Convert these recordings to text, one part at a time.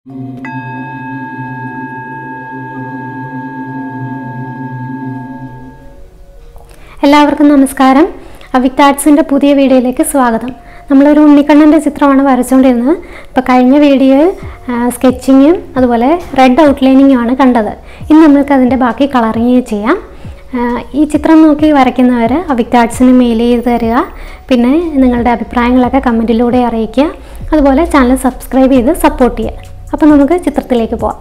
എല്ലാവർക്കും നമസ്കാരം അവിക്ട് ആർട്സിൻ്റെ പുതിയ വീഡിയോയിലേക്ക് സ്വാഗതം നമ്മളൊരു ഉണ്ണിക്കണ്ണൻ്റെ ചിത്രമാണ് വരച്ചുകൊണ്ടിരുന്നത് ഇപ്പോൾ കഴിഞ്ഞ വീഡിയോയിൽ സ്കെച്ചിങ്ങും അതുപോലെ റെഡ് ഔട്ട്ലൈനിങ്ങും ആണ് കണ്ടത് ഇന്ന് നമ്മൾക്ക് അതിൻ്റെ ബാക്കി കളറിങ് ചെയ്യാം ആ, ഈ ചിത്രം നോക്കി വരയ്ക്കുന്നവർ അവിക്ട് ആർട്സിന് മെയിൽ ചെയ്ത് തരിക പിന്നെ നിങ്ങളുടെ അഭിപ്രായങ്ങളൊക്കെ കമൻറ്റിലൂടെ അറിയിക്കുക അതുപോലെ ചാനൽ സബ്സ്ക്രൈബ് ചെയ്ത് സപ്പോർട്ട് ചെയ്യുക അപ്പോൾ നമുക്ക് ചിത്രത്തിലേക്ക് പോവാം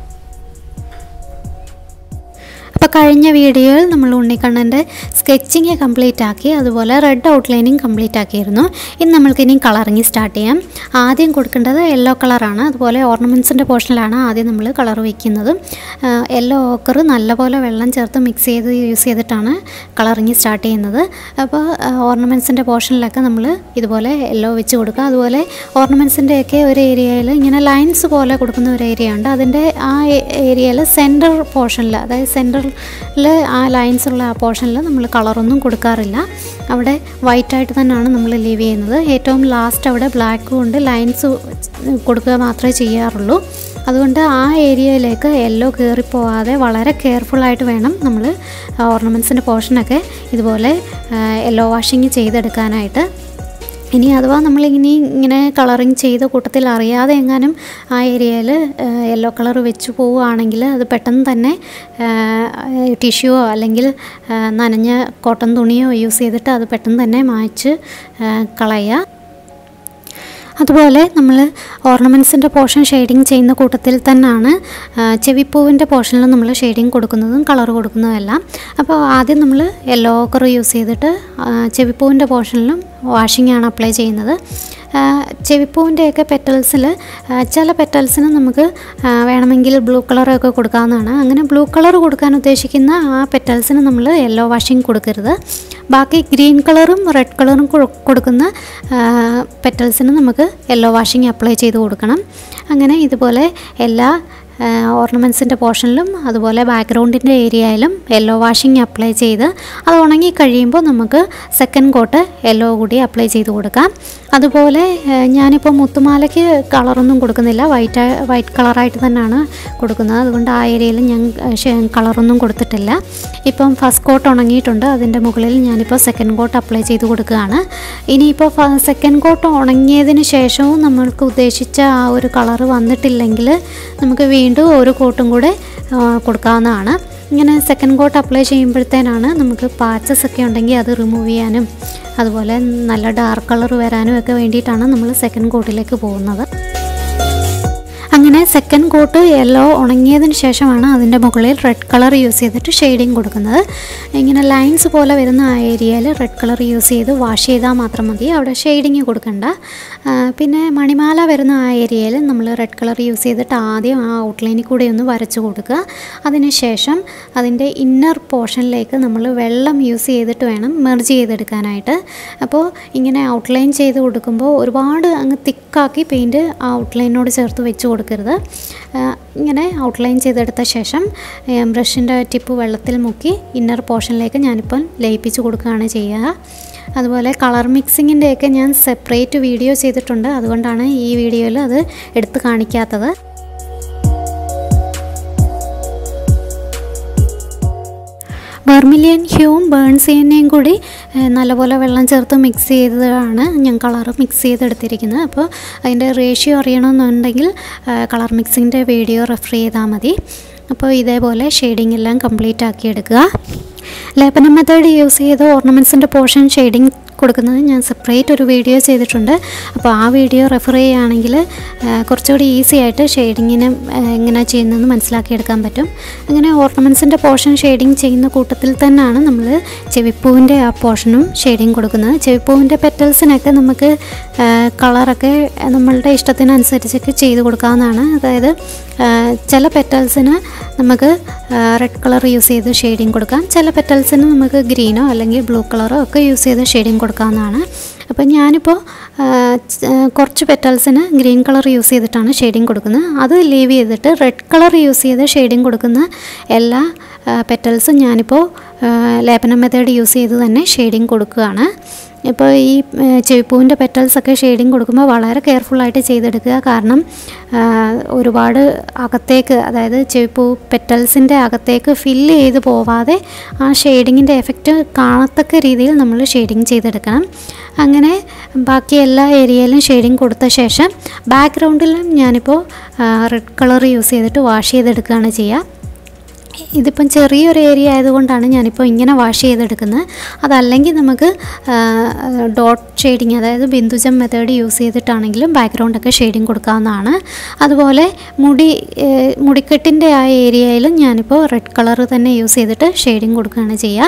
അപ്പോൾ കഴിഞ്ഞ വീഡിയോയിൽ നമ്മൾ ഉണ്ണിക്കണ്ണൻ്റെ സ്കെച്ചിങ് കംപ്ലീറ്റ് ആക്കി അതുപോലെ റെഡ് ഔട്ട്ലൈനിങ് കംപ്ലീറ്റ് ആക്കിയിരുന്നു ഇന്ന് നമ്മൾക്ക് ഇനി കളറിങ് സ്റ്റാർട്ട് ചെയ്യാം ആദ്യം കൊടുക്കേണ്ടത് യെല്ലോ കളറാണ് അതുപോലെ ഓർണമെൻറ്റ്സിൻ്റെ പോർഷനിലാണ് ആദ്യം നമ്മൾ കളർ വയ്ക്കുന്നത് യെല്ലോ ഓക്കർ നല്ലപോലെ വെള്ളം ചേർത്ത് മിക്സ് ചെയ്ത് യൂസ് ചെയ്തിട്ടാണ് കളറിങ് സ്റ്റാർട്ട് ചെയ്യുന്നത് അപ്പോൾ ഓർണമെൻറ്റ്സിൻ്റെ പോർഷനിലൊക്കെ നമ്മൾ ഇതുപോലെ യെല്ലോ വെച്ച് കൊടുക്കുക അതുപോലെ ഓർണമെൻറ്റ്സിൻ്റെയൊക്കെ ഒരു ഏരിയയിൽ ഇങ്ങനെ ലൈൻസ് പോലെ കൊടുക്കുന്ന ഒരു ഏരിയ ഉണ്ട് അതിൻ്റെ ആ ഏരിയയിൽ സെൻറ്റർ പോർഷനിൽ അതായത് സെൻറ്ററിൽ ആ ലൈൻസ് ഉള്ള ആ പോർഷനിൽ നമ്മൾ കളറൊന്നും കൊടുക്കാറില്ല അവിടെ വൈറ്റായിട്ട് തന്നെയാണ് നമ്മൾ ലീവ് ചെയ്യുന്നത് ഏറ്റവും ലാസ്റ്റ് അവിടെ ബ്ലാക്ക് കൊണ്ട് ലൈൻസ് കൊടുക്കുക മാത്രമേ ചെയ്യാറുള്ളൂ അതുകൊണ്ട് ആ ഏരിയയിലേക്ക് യെല്ലോ കയറിപ്പോവാതെ വളരെ കെയർഫുള്ളായിട്ട് വേണം നമ്മൾ ഓർണമെൻറ്റ്സിൻ്റെ പോർഷനൊക്കെ ഇതുപോലെ യെല്ലോ വാഷിങ് ചെയ്തെടുക്കാനായിട്ട് ഇനി അഥവാ നമ്മളിങ്ങനെ ഇങ്ങനെ കളറിങ് ചെയ്ത കൂട്ടത്തിൽ അറിയാതെ എങ്ങാനും ആ ഏരിയയിൽ യെല്ലോ കളർ വെച്ച് പോവുകയാണെങ്കിൽ അത് പെട്ടെന്ന് തന്നെ ടിഷ്യൂവോ അല്ലെങ്കിൽ ആ, നനഞ്ഞ കോട്ടൺ തുണിയോ യൂസ് ചെയ്തിട്ട് അത് പെട്ടെന്ന് തന്നെ മായ്ച്ച് ആ, കളയുക അതുപോലെ നമ്മൾ ഓർണമെൻറ്റ്സിൻ്റെ പോർഷൻ ഷെയ്ഡിങ് ചെയ്യുന്ന കൂട്ടത്തിൽ തന്നെയാണ് ആ, ചെവിപ്പൂവിൻ്റെ പോർഷനിൽ നമ്മൾ ഷെയ്ഡിങ് കൊടുക്കുന്നതും കളർ കൊടുക്കുന്നതെല്ലാം അപ്പോൾ ആദ്യം നമ്മൾ യെല്ലോ ഓക്കർ യൂസ് ചെയ്തിട്ട് ആ, ചെവിപ്പൂവിൻ്റെ പോർഷനിലും വാഷിംഗ് ആണ് അപ്ലൈ ചെയ്യുന്നത് ആ, ചെവിപ്പൂവിൻ്റെയൊക്കെ പെറ്റൽസിൽ ചില പെറ്റൽസിന് നമുക്ക് ആ, വേണമെങ്കിൽ ബ്ലൂ കളറൊക്കെ കൊടുക്കാവുന്നതാണ് അങ്ങനെ ബ്ലൂ കളർ കൊടുക്കാൻ ഉദ്ദേശിക്കുന്ന ആ പെറ്റൽസിന് നമ്മൾ യെല്ലോ വാഷിംഗ് കൊടുക്കരുത് ബാക്കി ഗ്രീൻ കളറും റെഡ് കളറും കൊ- കൊടുക്കുന്ന പെറ്റൽസിന് നമുക്ക് യെല്ലോ വാഷിംഗ് അപ്ലൈ ചെയ്ത് കൊടുക്കണം അങ്ങനെ ഇതുപോലെ എല്ലാ ഓർണമെൻറ്റ്സിൻ്റെ പോർഷനിലും അതുപോലെ ബാക്ക്ഗ്രൗണ്ടിൻ്റെ ഏരിയയിലും യെല്ലോ വാഷിംഗ് അപ്ലൈ ചെയ്ത് അത് ഉണങ്ങി കഴിയുമ്പോൾ നമുക്ക് സെക്കൻഡ് കോട്ട് യെല്ലോ കൂടി അപ്ലൈ ചെയ്ത് കൊടുക്കാം അതുപോലെ ഏഹ്, ഞാനിപ്പോൾ മുത്തുമാലയ്ക്ക് കളറൊന്നും കൊടുക്കുന്നില്ല വൈറ്റ് വൈറ്റ് കളറായിട്ട് തന്നെയാണ് കൊടുക്കുന്നത് അതുകൊണ്ട് ആ ഏരിയയിൽ ഞാൻ ഷെ- കളറൊന്നും കൊടുത്തിട്ടില്ല ഇപ്പം ഫസ്റ്റ് കോട്ട് ഉണങ്ങിയിട്ടുണ്ട് അതിൻ്റെ മുകളിൽ ഞാനിപ്പോൾ സെക്കൻഡ് കോട്ട് അപ്ലൈ ചെയ്ത് കൊടുക്കുകയാണ് ഇനിയിപ്പോൾ സെക്കൻഡ് കോട്ട് ഉണങ്ങിയതിന് ശേഷവും നമ്മൾക്ക് ഉദ്ദേശിച്ച ആ ഒരു കളറ് വന്നിട്ടില്ലെങ്കിൽ നമുക്ക് വീണ്ടും ഒരു കോട്ടും കൂടെ ആ, കൊടുക്കാവുന്നതാണ് ഇങ്ങനെ സെക്കൻഡ് കോട്ട് അപ്ലൈ ചെയ്യുമ്പോഴത്തേനാണ് നമുക്ക് പാച്ചസ് ഒക്കെ ഉണ്ടെങ്കിൽ അത് റിമൂവ് ചെയ്യാനും അതുപോലെ നല്ല ഡാർക്ക് കളർ വരാനും ഒക്കെ വേണ്ടിയിട്ടാണ് നമ്മൾ സെക്കൻഡ് കോട്ടിലേക്ക് പോകുന്നത് അങ്ങനെ സെക്കൻഡ് കോട്ട് യെല്ലോ ഉണങ്ങിയതിന് ശേഷമാണ് അതിൻ്റെ മുകളിൽ റെഡ് കളർ യൂസ് ചെയ്തിട്ട് ഷെയ്ഡിങ് കൊടുക്കുന്നത് ഇങ്ങനെ ലൈൻസ് പോലെ വരുന്ന ആ ഏരിയയിൽ റെഡ് കളർ യൂസ് ചെയ്ത് വാഷ് ചെയ്താൽ മാത്രം മതി അവിടെ ഷെയ്ഡിങ് കൊടുക്കണ്ട ആ, പിന്നെ മണിമാല വരുന്ന ആ ഏരിയയിൽ നമ്മൾ റെഡ് കളർ യൂസ് ചെയ്തിട്ട് ആദ്യം ആ ഔട്ട്ലൈനിൽ കൂടെ ഒന്ന് വരച്ച് കൊടുക്കുക അതിനുശേഷം അതിൻ്റെ ഇന്നർ പോർഷനിലേക്ക് നമ്മൾ വെള്ളം യൂസ് ചെയ്തിട്ട് വേണം മെർജ് ചെയ്തെടുക്കാനായിട്ട് അപ്പോൾ ഇങ്ങനെ ഔട്ട്ലൈൻ ചെയ്ത് കൊടുക്കുമ്പോൾ ഒരുപാട് അങ്ങ് തിക്കാക്കി പെയിൻറ്റ് ആ ഔട്ട്ലൈനോട് ചേർത്ത് വെച്ച് കൊടുക്കരുത് ആ, ഇങ്ങനെ ഔട്ട്ലൈൻ ചെയ്തെടുത്ത ശേഷം ബ്രഷിൻ്റെ ടിപ്പ് വെള്ളത്തിൽ മുക്കി ഇന്നർ പോർഷനിലേക്ക് ഞാനിപ്പം ലയിപ്പിച്ച് കൊടുക്കുകയാണ് ചെയ്യുക അതുപോലെ കളർ മിക്സിങ്ങിൻ്റെയൊക്കെ ഞാൻ സെപ്പറേറ്റ് വീഡിയോ ചെയ്തിട്ടുണ്ട് അതുകൊണ്ടാണ് ഈ വീഡിയോയിൽ അത് എടുത്ത് കാണിക്കാത്തത് വെർമിലിയൻ ഹ്യൂവും ബേൺസിയനെയും കൂടി ഏഹ്, നല്ലപോലെ വെള്ളം ചേർത്ത് മിക്സ് ചെയ്തതാണ് ഞാൻ കളർ മിക്സ് ചെയ്തെടുത്തിരിക്കുന്നത് അപ്പോൾ അതിൻ്റെ റേഷ്യോ അറിയണമെന്നുണ്ടെങ്കിൽ കളർ മിക്സിങ്ങിൻ്റെ വീഡിയോ റെഫർ ചെയ്താൽ മതി അപ്പോൾ ഇതേപോലെ ഷെയ്ഡിംഗ് എല്ലാം കംപ്ലീറ്റ് ആക്കി എടുക്കുക ലേപ്പനം മെത്തേഡ് യൂസ് ചെയ്ത് ഓർണമെൻറ്റ്സിൻ്റെ പോർഷൻ ഷെയ്ഡിങ് കൊടുക്കുന്നത് ഞാൻ സെപ്പറേറ്റ് ഒരു വീഡിയോ ചെയ്തിട്ടുണ്ട് അപ്പോൾ ആ വീഡിയോ റെഫർ ചെയ്യുകയാണെങ്കിൽ ആ, കുറച്ചുകൂടി ഈസി ആയിട്ട് ഷെയ്ഡിങ്ങിന് എങ്ങനെ ചെയ്യുന്നതെന്ന് മനസ്സിലാക്കിയെടുക്കാൻ പറ്റും അങ്ങനെ ഓർണമെൻറ്റ്സിൻ്റെ പോർഷൻ ഷെയ്ഡിങ് ചെയ്യുന്ന കൂട്ടത്തിൽ തന്നെയാണ് നമ്മൾ ചെവിപ്പൂവിൻ്റെ ആ പോർഷനും ഷെയ്ഡിങ് കൊടുക്കുന്നത് ചെവിപ്പൂവിൻ്റെ പെറ്റൽസിനൊക്കെ നമുക്ക് ആ, കളറൊക്കെ നമ്മളുടെ ഇഷ്ടത്തിനനുസരിച്ചൊക്കെ ചെയ്ത് കൊടുക്കാവുന്നതാണ് അതായത് ആ, ചില പെറ്റൽസിന് നമുക്ക് റെഡ് കളർ യൂസ് ചെയ്ത് ഷെയ്ഡിങ് കൊടുക്കാം ചില പെറ്റൽസിന് നമുക്ക് ഗ്രീനോ അല്ലെങ്കിൽ ബ്ലൂ കളറോ ഒക്കെ യൂസ് ചെയ്ത് ഷെയ്ഡിങ് കൊടുക്കാവുന്നതാണ് അപ്പോൾ ഞാനിപ്പോൾ ആ, ച- കുറച്ച് പെറ്റൽസിന് ഗ്രീൻ കളർ യൂസ് ചെയ്തിട്ടാണ് ഷെയ്ഡിങ് കൊടുക്കുന്നത് അത് ലീവ് ചെയ്തിട്ട് റെഡ് കളർ യൂസ് ചെയ്ത് ഷെയ്ഡിങ് കൊടുക്കുന്ന എല്ലാ പെറ്റൽസും ഞാനിപ്പോൾ ലേപനം മെത്തേഡ് യൂസ് ചെയ്ത് തന്നെ ഷെയ്ഡിങ് കൊടുക്കുകയാണ് ഇപ്പോൾ ഈ ഏഹ്, ചെവിപ്പൂവിൻ്റെ പെറ്റൽസൊക്കെ ഷെയ്ഡിങ് കൊടുക്കുമ്പോൾ വളരെ കെയർഫുള്ളായിട്ട് ചെയ്തെടുക്കുക കാരണം ആ, ഒരുപാട് അകത്തേക്ക് അതായത് ചെവിപ്പൂ പെറ്റൽസിൻ്റെ അകത്തേക്ക് ഫില്ല് ചെയ്ത് പോവാതെ ആ ഷെയ്ഡിങ്ങിൻ്റെ എഫക്റ്റ് കാണത്തക്ക രീതിയിൽ നമ്മൾ ഷെയ്ഡിങ് ചെയ്തെടുക്കണം അങ്ങനെ ബാക്കി എല്ലാ ഏരിയയിലും ഷെയ്ഡിങ് കൊടുത്ത ശേഷം ബാക്ക്ഗ്രൗണ്ടിലും ഞാനിപ്പോൾ റെഡ് കളർ യൂസ് ചെയ്തിട്ട് വാഷ് ചെയ്തെടുക്കുകയാണ് ചെയ്യുക ഇതിപ്പം ചെറിയൊരു ഏരിയ ആയതുകൊണ്ടാണ് ഞാനിപ്പോൾ ഇങ്ങനെ വാഷ് ചെയ്തെടുക്കുന്നത് അതല്ലെങ്കിൽ നമുക്ക് ഡോട്ട് ഷെയ്ഡിങ് അതായത് ബിന്ദുജം മെത്തേഡ് യൂസ് ചെയ്തിട്ടാണെങ്കിലും ബാക്ക്ഗ്രൗണ്ടൊക്കെ ഷെയ്ഡിങ് കൊടുക്കാവുന്നതാണ് അതുപോലെ മുടി ഏഹ്, മുടിക്കെട്ടിൻ്റെ ആ ഏരിയയിലും ഞാനിപ്പോൾ റെഡ് കളർ തന്നെ യൂസ് ചെയ്തിട്ട് ഷെയ്ഡിങ് കൊടുക്കുകയാണ് ചെയ്യുക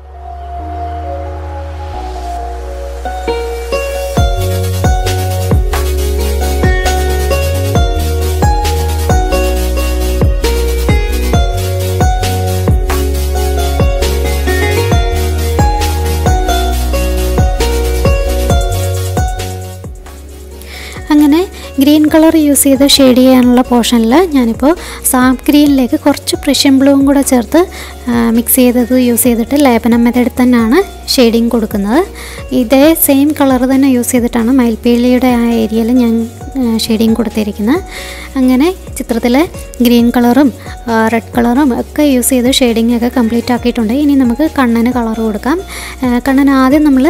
അങ്ങനെ ഗ്രീൻ കളർ യൂസ് ചെയ്ത് ഷെയ്ഡ് ചെയ്യാനുള്ള പോർഷനിൽ ഞാനിപ്പോൾ സാപ്പ് ഗ്രീനിലേക്ക് കുറച്ച് പ്രഷ്യൻ ബ്ലൂവും കൂടെ ചേർത്ത് മിക്സ് ചെയ്തത് യൂസ് ചെയ്തിട്ട് ലേപനം മെത്തേഡിൽ തന്നെയാണ് ഷെയ്ഡിങ് കൊടുക്കുന്നത് ഇതേ സെയിം കളർ തന്നെ യൂസ് ചെയ്തിട്ടാണ് മയിൽപ്പീലിയുടെ ആ ഏരിയയിൽ ഞാൻ ഷെയ്ഡിങ് കൊടുത്തിരിക്കുന്നത് അങ്ങനെ ചിത്രത്തിൽ ഗ്രീൻ കളറും റെഡ് കളറും ഒക്കെ യൂസ് ചെയ്ത് ഷെയ്ഡിങ് ഒക്കെ കംപ്ലീറ്റ് ആക്കിയിട്ടുണ്ട് ഇനി നമുക്ക് കണ്ണിന് കളർ കൊടുക്കാം ആ, കണ്ണിന് ആദ്യം നമ്മൾ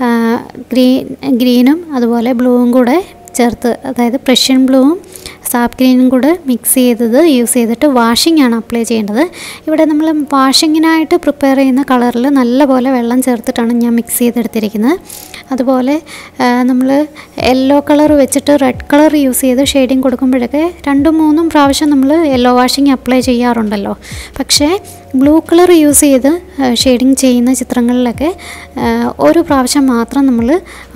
ഗ്രീൻ ഗ്രീനും അതുപോലെ ബ്ലൂവും കൂടെ ചേർത്ത് അതായത് പ്രഷ്യൻ ബ്ലൂവും സാപ്പ് ഗ്രീനും കൂടെ മിക്സ് ചെയ്തത് യൂസ് ചെയ്തിട്ട് വാഷിംഗ് ആണ് അപ്ലൈ ചെയ്യേണ്ടത് ഇവിടെ നമ്മൾ വാഷിങ്ങിനായിട്ട് പ്രിപ്പയർ ചെയ്യുന്ന കളറിൽ നല്ലപോലെ വെള്ളം ചേർത്തിട്ടാണ് ഞാൻ മിക്സ് ചെയ്തെടുത്തിരിക്കുന്നത് അതുപോലെ നമ്മൾ യെല്ലോ കളർ വെച്ചിട്ട് റെഡ് കളർ യൂസ് ചെയ്ത് ഷെയ്ഡിങ് കൊടുക്കുമ്പോഴൊക്കെ രണ്ടും മൂന്നും പ്രാവശ്യം നമ്മൾ യെല്ലോ വാഷിംഗ് അപ്ലൈ ചെയ്യാറുണ്ടല്ലോ പക്ഷേ ബ്ലൂ കളർ യൂസ് ചെയ്ത് ഷെയ്ഡിങ് ചെയ്യുന്ന ചിത്രങ്ങളിലൊക്കെ ആ, ഒരു പ്രാവശ്യം മാത്രം നമ്മൾ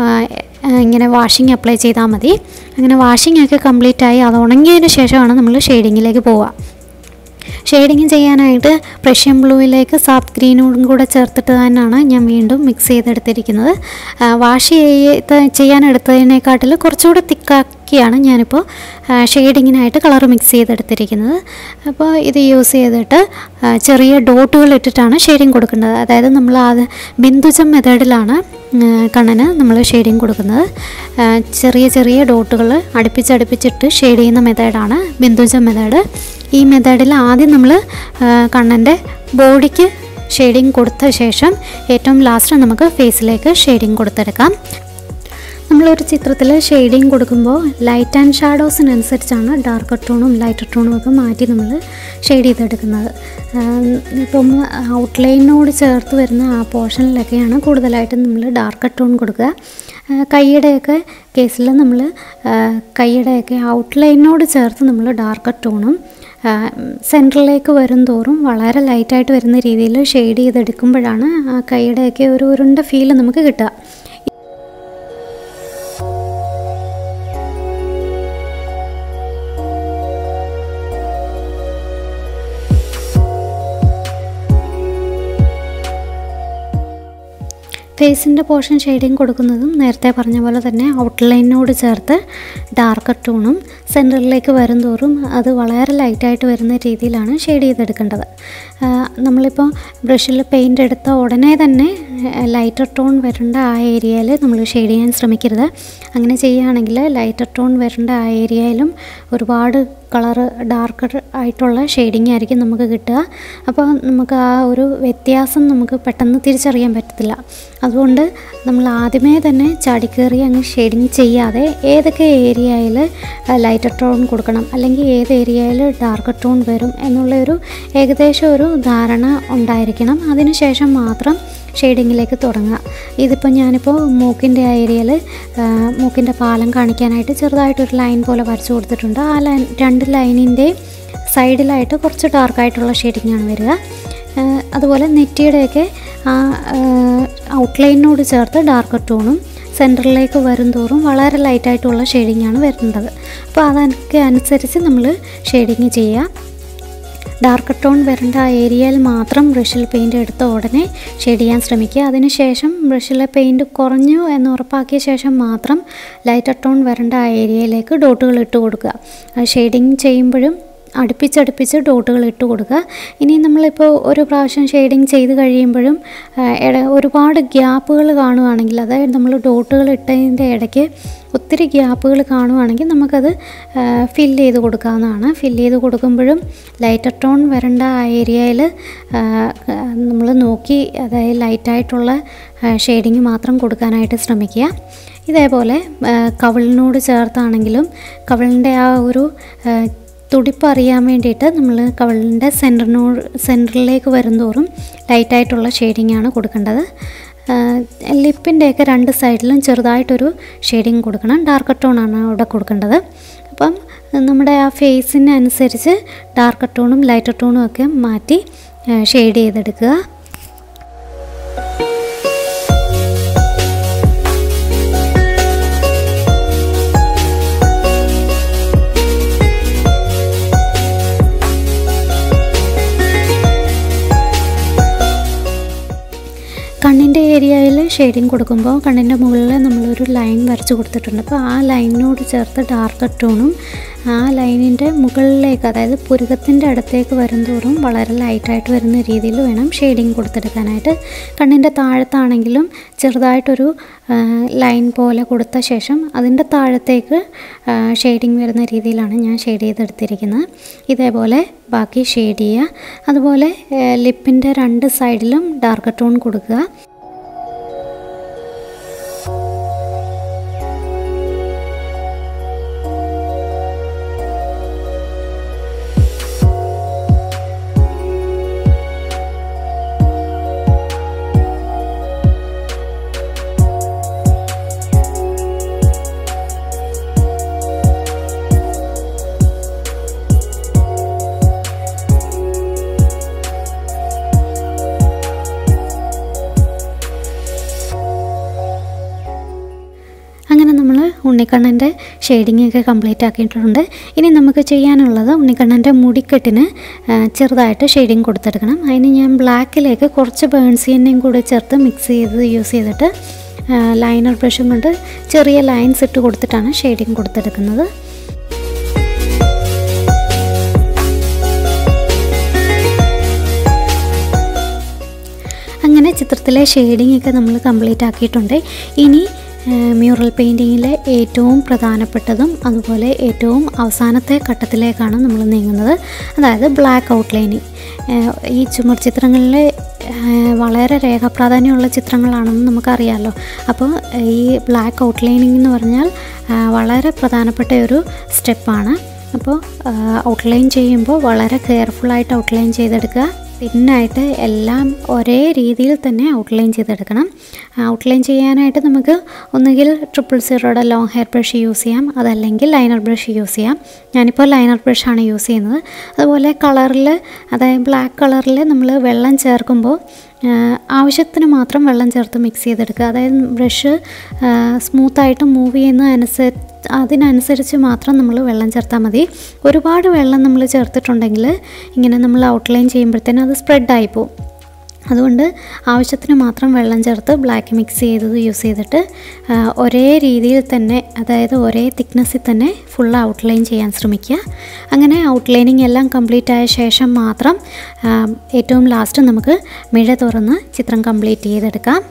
ഇങ്ങനെ വാഷിംഗ് അപ്ലൈ ചെയ്താൽ മതി അങ്ങനെ വാഷിംഗ് ഒക്കെ കംപ്ലീറ്റ് ആയി അത് ഉണങ്ങിയതിന് ശേഷമാണ് നമ്മൾ ഷെയ്ഡിങ്ങിലേക്ക് പോവുക ഷെയ്ഡിങ് ചെയ്യാനായിട്ട് പ്രഷ്യൻ ബ്ലൂവിലേക്ക് സാപ്പ് ഗ്രീനും കൂടെ ചേർത്തിട്ട് തന്നെയാണ് ഞാൻ വീണ്ടും മിക്സ് ചെയ്തെടുത്തിരിക്കുന്നത് വാഷ് ചെയ്ത് ചെയ്യാനെടുത്തതിനേക്കാട്ടിൽ കുറച്ചുകൂടെ തിക്കാക്കിയാണ് ഞാനിപ്പോൾ ഷെയ്ഡിങ്ങിനായിട്ട് കളർ മിക്സ് ചെയ്തെടുത്തിരിക്കുന്നത് അപ്പോൾ ഇത് യൂസ് ചെയ്തിട്ട് ആ, ചെറിയ ഡോട്ടുകൾ ഇട്ടിട്ടാണ് ഷെയ്ഡിങ് കൊടുക്കേണ്ടത് അതായത് നമ്മൾ അത് ബിന്ദുജം മെത്തേഡിലാണ് കണ്ണിന് നമ്മൾ ഷെയ്ഡിങ് കൊടുക്കുന്നത് ആ, ചെറിയ ചെറിയ ഡോട്ടുകൾ അടുപ്പിച്ചടുപ്പിച്ചിട്ട് ഷെയ്ഡ് ചെയ്യുന്ന മെത്തേഡാണ് ബിന്ദുജം മെത്തേഡ് ഈ മെത്തേഡിൽ ആദ്യം നമ്മൾ കണ്ണൻ്റെ ബോഡിക്ക് ഷെയ്ഡിങ് കൊടുത്ത ശേഷം ഏറ്റവും ലാസ്റ്റ് നമുക്ക് ഫേസിലേക്ക് ഷെയ്ഡിങ് കൊടുത്തെടുക്കാം നമ്മളൊരു ചിത്രത്തിൽ ഷെയ്ഡിങ് കൊടുക്കുമ്പോൾ ലൈറ്റ് ആൻഡ് ഷാഡോസിനനുസരിച്ചാണ് ഡാർക്ക് ടോണും ലൈറ്റ് ടോണും ഒക്കെ മാറ്റി നമ്മൾ ഷെയ്ഡ് ചെയ്തെടുക്കുന്നത് ആം, ഇപ്പം ഔട്ട്ലൈനോട് ചേർത്ത് വരുന്ന ആ പോർഷനിലൊക്കെയാണ് കൂടുതലായിട്ടും നമ്മൾ ഡാർക്ക് ടോൺ കൊടുക്കുക ആ, കൈയുടെയൊക്കെ കേസിൽ നമ്മൾ കൈയുടെയൊക്കെ ഔട്ട്ലൈനോട് ചേർത്ത് നമ്മൾ ഡാർക്ക് ടോണും സെൻറ്ററിലേക്ക് വരും തോറും വളരെ ലൈറ്റായിട്ട് വരുന്ന രീതിയിൽ ഷെയ്ഡ് ചെയ്തെടുക്കുമ്പോഴാണ് ആ കൈയുടെയൊക്കെ ഒരു ഉരുണ്ട ഫീൽ നമുക്ക് കിട്ടുക ഫേസിൻ്റെ പോർഷൻ ഷെയ്ഡിങ് കൊടുക്കുന്നതും നേരത്തെ പറഞ്ഞ പോലെ തന്നെ ഔട്ട്ലൈനോട് ചേർത്ത് ഡാർക്ക് ടൂണും സെൻറ്ററിലേക്ക് വരും തോറും അത് വളരെ ലൈറ്റായിട്ട് വരുന്ന രീതിയിലാണ് ഷെയ്ഡ് ചെയ്തെടുക്കേണ്ടത് ആ, നമ്മളിപ്പോൾ ബ്രഷിൽ പെയിൻ്റ് എടുത്ത ഉടനെ തന്നെ ലൈറ്റർ ടോൺ വരേണ്ട ആ ഏരിയയിൽ നമ്മൾ ഷെയ്ഡ് ചെയ്യാൻ ശ്രമിക്കരുത് അങ്ങനെ ചെയ്യുകയാണെങ്കിൽ ലൈറ്റർ ടോൺ വരേണ്ട ആ ഏരിയയിലും ഒരുപാട് കളറ് ഡാർക്കർ ആയിട്ടുള്ള ഷെയ്ഡിങ് ആയിരിക്കും നമുക്ക് കിട്ടുക അപ്പോൾ നമുക്ക് ആ ഒരു വ്യത്യാസം നമുക്ക് പെട്ടെന്ന് തിരിച്ചറിയാൻ പറ്റത്തില്ല അതുകൊണ്ട് നമ്മൾ ആദ്യമേ തന്നെ ചാടിക്കേറി അങ്ങ് ഷെയ്ഡിങ് ചെയ്യാതെ ഏതൊക്കെ ഏരിയയിൽ ലൈറ്റർ ടോൺ കൊടുക്കണം അല്ലെങ്കിൽ ഏത് ഏരിയയിൽ ഡാർക്ക് ടോൺ വരും എന്നുള്ളൊരു ഏകദേശം ഒരു ധാരണ ഉണ്ടായിരിക്കണം അതിനുശേഷം മാത്രം ഷെയ്ഡിങ്ങിലേക്ക് തുടങ്ങുക ഇതിപ്പോൾ ഞാനിപ്പോൾ മൂക്കിൻ്റെ ആ ഏരിയയിൽ മൂക്കിൻ്റെ പാലം കാണിക്കാനായിട്ട് ചെറുതായിട്ടൊരു ലൈൻ പോലെ വരച്ചു കൊടുത്തിട്ടുണ്ട് ആ ലൈൻ രണ്ട് ലൈനിൻ്റെ സൈഡിലായിട്ട് കുറച്ച് ഡാർക്കായിട്ടുള്ള ഷെയ്ഡിങ്ങാണ് വരിക ആ, അതുപോലെ നെറ്റിയുടെയൊക്കെ ആ ഔട്ട്ലൈനോട് ചേർത്ത് ഡാർക്ക് ടോണും സെൻറ്ററിലേക്ക് വരും തോറും വളരെ ലൈറ്റായിട്ടുള്ള ഷെയ്ഡിങ്ങാണ് വരുന്നത് അപ്പോൾ അതൊക്കെ അനുസരിച്ച് നമ്മൾ ഷെയ്ഡിങ് ചെയ്യുക ഡാർക്ക് ടോൺ വരേണ്ട ആ ഏരിയയിൽ മാത്രം ബ്രഷിൽ പെയിൻറ് എടുത്ത ഉടനെ ഷെയ്ഡ് ചെയ്യാൻ ശ്രമിക്കുക അതിനുശേഷം ബ്രഷിലെ പെയിൻറ് കുറഞ്ഞു എന്ന് ഉറപ്പാക്കിയ ശേഷം മാത്രം ലൈറ്റർ ടോൺ വരേണ്ട ആ ഏരിയയിലേക്ക് ഡോട്ടുകൾ ഇട്ട് കൊടുക്കുക അത് ഷെയ്ഡിങ് ചെയ്യുമ്പോഴും അടുപ്പിച്ചടുപ്പിച്ച് ഡോട്ടുകൾ ഇട്ട് കൊടുക്കുക ഇനി നമ്മളിപ്പോൾ ഒരു പ്രാവശ്യം ഷെയ്ഡിങ് ചെയ്ത് കഴിയുമ്പോഴും ആ, ഇട- ഒരുപാട് ഗ്യാപ്പുകൾ കാണുവാണെങ്കിൽ അതായത് നമ്മൾ ഡോട്ടുകൾ ഇട്ടതിൻ്റെ ഇടയ്ക്ക് ഒത്തിരി ഗ്യാപ്പുകൾ കാണുവാണെങ്കിൽ നമുക്കത് ഫില്ല് ചെയ്ത് കൊടുക്കാവുന്നതാണ് ഫില്ല് ചെയ്ത് കൊടുക്കുമ്പോഴും ലൈറ്റർ ടോൺ വരേണ്ട ആ ഏരിയയിൽ നമ്മൾ നോക്കി അതായത് ലൈറ്റായിട്ടുള്ള ഷെയ്ഡിങ് മാത്രം കൊടുക്കാനായിട്ട് ശ്രമിക്കുക ഇതേപോലെ ആ, കവിളിനോട് ചേർത്താണെങ്കിലും കവിളിൻ്റെ ആ ഒരു ആ, തുടിപ്പ് അറിയാൻ വേണ്ടിയിട്ട് നമ്മൾ കവിളിൻ്റെ സെൻറ്ററിനോട് സെൻറ്ററിലേക്ക് വരുന്തോറും ലൈറ്റായിട്ടുള്ള ഷെയ്ഡിങ് ആണ് കൊടുക്കേണ്ടത് ലിപ്പിൻ്റെയൊക്കെ രണ്ട് സൈഡിലും ചെറുതായിട്ടൊരു ഷെയ്ഡിങ് കൊടുക്കണം ഡാർക്ക് ടോണാണ് അവിടെ കൊടുക്കേണ്ടത് അപ്പം നമ്മുടെ ആ ഫേസിനനുസരിച്ച് ഡാർക്ക് ടോണും ലൈറ്റർ ടോണും ഒക്കെ മാറ്റി ഷെയ്ഡ് ചെയ്തെടുക്കുക കണ്ണിൻ്റെ ഏരിയയിൽ ഷെയ്ഡിങ് കൊടുക്കുമ്പോൾ കണ്ണിൻ്റെ മുകളിൽ നമ്മളൊരു ലൈൻ വരച്ച് കൊടുത്തിട്ടുണ്ട് അപ്പോൾ ആ ലൈനിനോട് ചേർത്ത് ഡാർക്ക് ടോണും ആ ലൈനിൻ്റെ മുകളിലേക്ക് അതായത് പുരുകത്തിൻ്റെ അടുത്തേക്ക് വരുന്തോറും വളരെ ലൈറ്റായിട്ട് വരുന്ന രീതിയിൽ വേണം ഷെയ്ഡിങ് കൊടുത്തെടുക്കാനായിട്ട് കണ്ണിൻ്റെ താഴത്താണെങ്കിലും ചെറുതായിട്ടൊരു ലൈൻ പോലെ കൊടുത്ത ശേഷം അതിൻ്റെ താഴത്തേക്ക് ഷെയ്ഡിങ് വരുന്ന രീതിയിലാണ് ഞാൻ ഷെയ്ഡ് ചെയ്തെടുത്തിരിക്കുന്നത് ഇതേപോലെ ബാക്കി ഷെയ്ഡ് ചെയ്യുക അതുപോലെ ലിപ്പിൻ്റെ രണ്ട് സൈഡിലും ഡാർക്ക് ടോൺ കൊടുക്കുക അങ്ങനെ നമ്മൾ ഉണ്ണിക്കണ്ണൻ്റെ ഷെയ്ഡിങ് ഒക്കെ കംപ്ലീറ്റ് ആക്കിയിട്ടുണ്ട് ഇനി നമുക്ക് ചെയ്യാനുള്ളത് ഉണ്ണിക്കണ്ണൻ്റെ മുടിക്കെട്ടിന് ആ, ചെറുതായിട്ട് ഷെയ്ഡിങ് കൊടുത്തെടുക്കണം അതിന് ഞാൻ ബ്ലാക്കിലേക്ക് കുറച്ച് ബേൺസിനെയും കൂടി ചേർത്ത് മിക്സ് ചെയ്ത് യൂസ് ചെയ്തിട്ട് ലൈനർ ബ്രഷും കൊണ്ട് ചെറിയ ലൈൻസ് ഇട്ട് കൊടുത്തിട്ടാണ് ഷെയ്ഡിങ് കൊടുത്തെടുക്കുന്നത് അങ്ങനെ ചിത്രത്തിലെ ഷെയ്ഡിംഗ് ഒക്കെ നമ്മൾ കംപ്ലീറ്റ് ആക്കിയിട്ടുണ്ട് ഇനി മ്യൂറൽ പെയിൻറ്റിങ്ങിലെ ഏറ്റവും പ്രധാനപ്പെട്ടതും അതുപോലെ ഏറ്റവും അവസാനത്തെ ഘട്ടത്തിലേക്കാണ് നമ്മൾ നീങ്ങുന്നത് അതായത് ബ്ലാക്ക് ഔട്ട്ലൈനിങ് ഈ ചുമർ ചിത്രങ്ങളിലെ ഏഹ്, വളരെ രേഖാപ്രാധാന്യമുള്ള ചിത്രങ്ങളാണെന്ന് നമുക്കറിയാമല്ലോ അപ്പോൾ ഈ ബ്ലാക്ക് ഔട്ട്ലൈനിങ് എന്ന് പറഞ്ഞാൽ ആ, വളരെ പ്രധാനപ്പെട്ട ഒരു സ്റ്റെപ്പാണ് അപ്പോൾ ഔട്ട്ലൈൻ ചെയ്യുമ്പോൾ വളരെ കെയർഫുള്ളായിട്ട് ഔട്ട്ലൈൻ ചെയ്തെടുക്കുക തിന്നായിട്ട് എല്ലാം ഒരേ രീതിയിൽ തന്നെ ഔട്ട്ലൈൻ ചെയ്തെടുക്കണം ഔട്ട്ലൈൻ ചെയ്യാനായിട്ട് നമുക്ക് ഒന്നുകിൽ ട്രിപ്പിൾ സീറോയുടെ ലോങ് ഹെയർ ബ്രഷ് യൂസ് ചെയ്യാം അതല്ലെങ്കിൽ ലൈനർ ബ്രഷ് യൂസ് ചെയ്യാം ഞാനിപ്പോൾ ലൈനർ ബ്രഷാണ് യൂസ് ചെയ്യുന്നത് അതുപോലെ കളറിൽ അതായത് ബ്ലാക്ക് കളറിൽ നമ്മൾ വെള്ളം ചേർക്കുമ്പോൾ ആ, ആവശ്യത്തിന് മാത്രം വെള്ളം ചേർത്ത് മിക്സ് ചെയ്തെടുക്കുക അതായത് ബ്രഷ് സ്മൂത്തായിട്ട് മൂവ് ചെയ്യുന്ന അനുസരിച്ച് അതിനനുസരിച്ച് മാത്രം നമ്മൾ വെള്ളം ചേർത്താൽ മതി ഒരുപാട് വെള്ളം നമ്മൾ ചേർത്തിട്ടുണ്ടെങ്കിൽ ഇങ്ങനെ നമ്മൾ ഔട്ട്ലൈൻ ചെയ്യുമ്പോഴത്തേനും അത് സ്പ്രെഡായി പോകും അതുകൊണ്ട് ആവശ്യത്തിന് മാത്രം വെള്ളം ചേർത്ത് ബ്ലാക്ക് മിക്സ് ചെയ്തത് യൂസ് ചെയ്തിട്ട് ആ, ഒരേ രീതിയിൽ തന്നെ അതായത് ഒരേ തിക്നെസ്സിൽ തന്നെ ഫുൾ ഔട്ട്ലൈൻ ചെയ്യാൻ ശ്രമിക്കുക അങ്ങനെ ഔട്ട്ലൈനിങ് എല്ലാം കംപ്ലീറ്റ് ആയ ശേഷം മാത്രം ആ, ഏറ്റവും ലാസ്റ്റ് നമുക്ക് മിഴ തുറന്ന് ചിത്രം കംപ്ലീറ്റ് ചെയ്തെടുക്കാം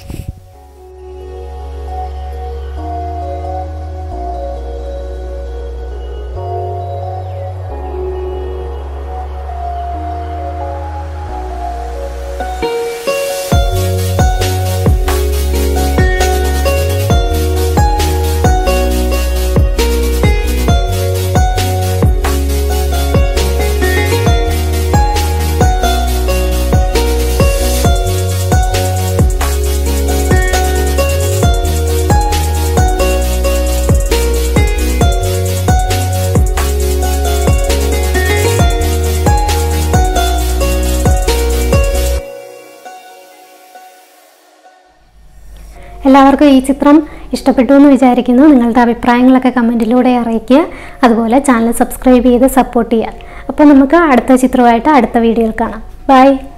എല്ലാവർക്കും ഈ ചിത്രം ഇഷ്ടപ്പെട്ടു എന്ന് വിചാരിക്കുന്നു നിങ്ങളുടെ അഭിപ്രായങ്ങളൊക്കെ കമൻറ്റിലൂടെ അറിയിക്കുക അതുപോലെ ചാനൽ സബ്സ്ക്രൈബ് ചെയ്ത് സപ്പോർട്ട് ചെയ്യുക അപ്പോൾ നമുക്ക് അടുത്ത ചിത്രമായിട്ട് അടുത്ത വീഡിയോയിൽ കാണാം ബൈ